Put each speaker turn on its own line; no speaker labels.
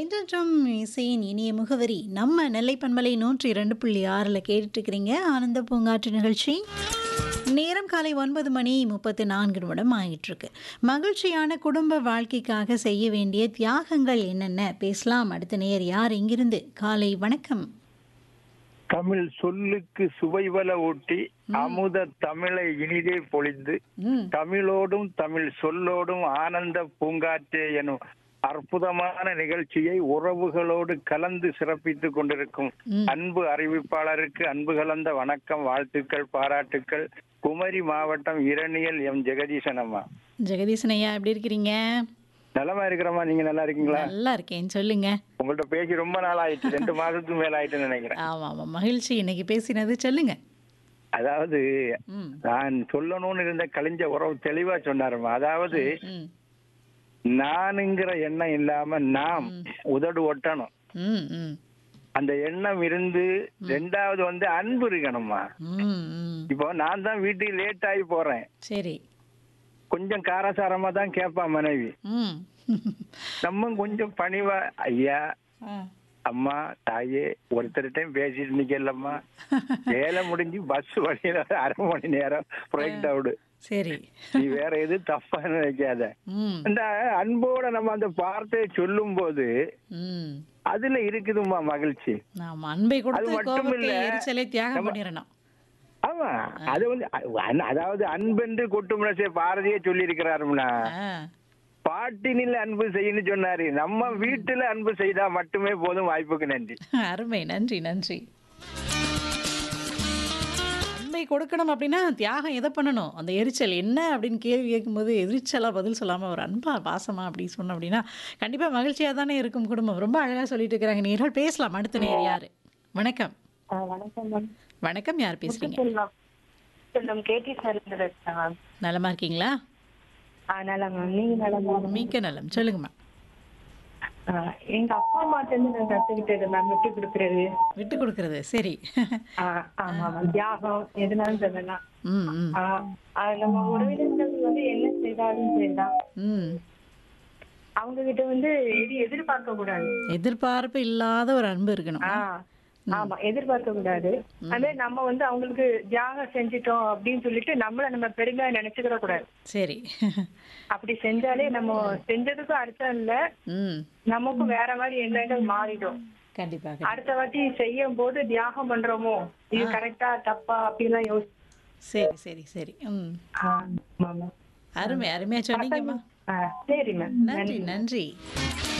என்றென்றும் இசையின் இனிய முகவரி நம்ம நெல்லை பண்பலை நூற்றி இரண்டு புள்ளி ஆறில் கேட்டுட்ருக்கிறீங்க ஆனந்த பூங்காற்று நிகழ்ச்சி நேரம் காலை ஒன்பது மணி முப்பத்து நான்கு நிமிடம் ஆகிட்டுருக்கு மகிழ்ச்சியான குடும்ப வாழ்க்கைக்காக செய்ய வேண்டிய தியாகங்கள் என்னென்ன பேசலாம் அடுத்த நேர் யார் இங்கிருந்து காலை வணக்கம்
தமிழ் சொல்லுக்கு சுவைவல ஊட்டி அமுத தமிழை இனிதே பொழிந்து
ம்
தமிழோடும் தமிழ் சொல்லோடும் ஆனந்த பூங்காற்றே எனும் அற்புதமான நிகழ்ச்சியை உறவுகளோடு கலந்து சிறப்பித்துக் கொண்டிருக்கும்
ம்.
அன்பு அறிவிப்பாளருக்கு அன்பு கலந்த வணக்கம் வாழ்த்துக்கள் பாராட்டுக்கள் குமரி மாவட்டம் இரணியல் எம் ஜெகதீசன் அம்மா
ஜெகதீசன் ஐயா எப்படி இருக்கிறீங்க
நலமா இருக்கிறம்மா நீங்க நல்லா இருக்கீங்களா
நல்லா இருக்கேன் சொல்லுங்க
உங்கள்ட்ட பேசி ரொம்ப நாள் ஆயிடுச்சு ரெண்டு மாசத்துக்கு மேல ஆயிட்டுன்னு நினைக்கிறேன்
ஆமாம் ஆமாம் மகிழ்ச்சி இன்னைக்கு பேசினது சொல்லுங்க
அதாவது
ம்
நான் சொல்லணும்னு இருந்த கழிஞ்ச உறவு தெளிவா சொன்னாருமா அதாவது
ம்
நானுங்கிற எண்ணம் இல்லாம நாம் உதடு ஒட்டணும்
ம் ம்
அந்த எண்ணம் இருந்து ரெண்டாவது வந்து அன்பு இருக்கணும்மா
ம் ம்
இப்போ நான் தான் வீட்டுக்கு லேட் ஆகி போறேன்
சரி
கொஞ்சம் காரசாரமா தான் கேட்பா மனைவி
ம்
நம்ம கொஞ்சம் பணிவா ஐயா
ஆ
அம்மா தாயே ஒருத்தர்கிட்டையும் பேசிட்டு நிக்கலம்மா வேலை முடிஞ்சு பஸ் வழியில அரை மணி நேரம் பிரேக் டவுன்
சரி
நீ வேற எது தப்பா நினைக்காத
ம்
அந்த அன்போட நம்ம அந்த வார்த்தையை சொல்லும் போது
ம்
அதுல இருக்குதுமா மகிழ்ச்சி
ஆமா அன்பை கொடுத்து
மட்டும்
கோபத்தை
இல்ல.
எரிச்சலை தியாகம் பண்ணிடணும்
ஆமா அது வந்து அ- அதாவது அன்பென்று கொட்டுமுனசே பாரதியே சொல்லி இருக்கிறாருன்னா
ஆ
பாட்டினில் அன்பு செய்யணும்னு சொன்னாரு நம்ம வீட்டுல அன்பு செய்தா மட்டுமே போதும் வாய்ப்புக்கு நன்றி
அருமை நன்றி நன்றி அன்பை கொடுக்கணும் அப்படின்னா தியாகம் எதை பண்ணணும் அந்த எரிச்சல் என்ன அப்படின்னு கேள்வி கேட்கும்போது எரிச்சலாக பதில் சொல்லாமல் ஒரு அன்பா பாசமா அப்படி சொன்னோம் அப்படின்னா கண்டிப்பாக மகிழ்ச்சியாக தானே இருக்கும் குடும்பம் ரொம்ப அழகாக சொல்லிட்டு இருக்கிறாங்க நேர்கள் பேசலாம் அடுத்த நேர் யார் வணக்கம்
ஆ, வணக்கம் மேம்
வணக்கம் யார் பேசுறீங்க
செல்வம் செல்வம் கேடி சார் இருந்து பேசுறேன் மேம்
நலமா இருக்கீங்களா
ஆ நல்லா மேம் நீங்க நல்லா மேம்
மிக்க நலம் சொல்லுங்கம்மா
ஆ, எங்க அப்பா அம்மாட்ட இருந்து நான் கத்துக்கிட்டது மேம் விட்டு கொடுக்கறது
விட்டு கொடுக்கறது சரி
ஆ, ஆமா மேம் தியாகம் எதுனாலும் சொல்லலாம்
ம் ம்
ஆ, ஆ, நம்ம உறவினர்கள் வந்து என்ன செய்தாலும் சரிதான்
ம்
அவங்க கிட்ட வந்து எது எதிர்பார்க்க கூடாது
எதிர்பார்ப்பு இல்லாத ஒரு அன்பு இருக்கணும்
ஆ ஆமா எதிர்பார்க்க கூடாது அதே நம்ம வந்து அவங்களுக்கு தியாகம் செஞ்சிட்டோம் அப்படின்னு சொல்லிட்டு நம்மள நம்ம பெருமையா நினைச்சுக்கிட கூடாது
சரி
அப்படி செஞ்சாலே நம்ம செஞ்சதுக்கும் அர்த்தம் இல்ல
ம்
நமக்கும் வேற மாதிரி எண்ணங்கள் மாறிடும்
கண்டிப்பாக
அடுத்த வாட்டி செய்யும் போது தியாகம் பண்றோமோ இது கரெக்டா தப்பா அப்படிலாம் யோசி
சரி சரி சரி ம்
ஆ, ஆமா.
அருமை அருமையா சொன்னீங்கம்மா
ஆ, சரி மேம்
நன்றி நன்றி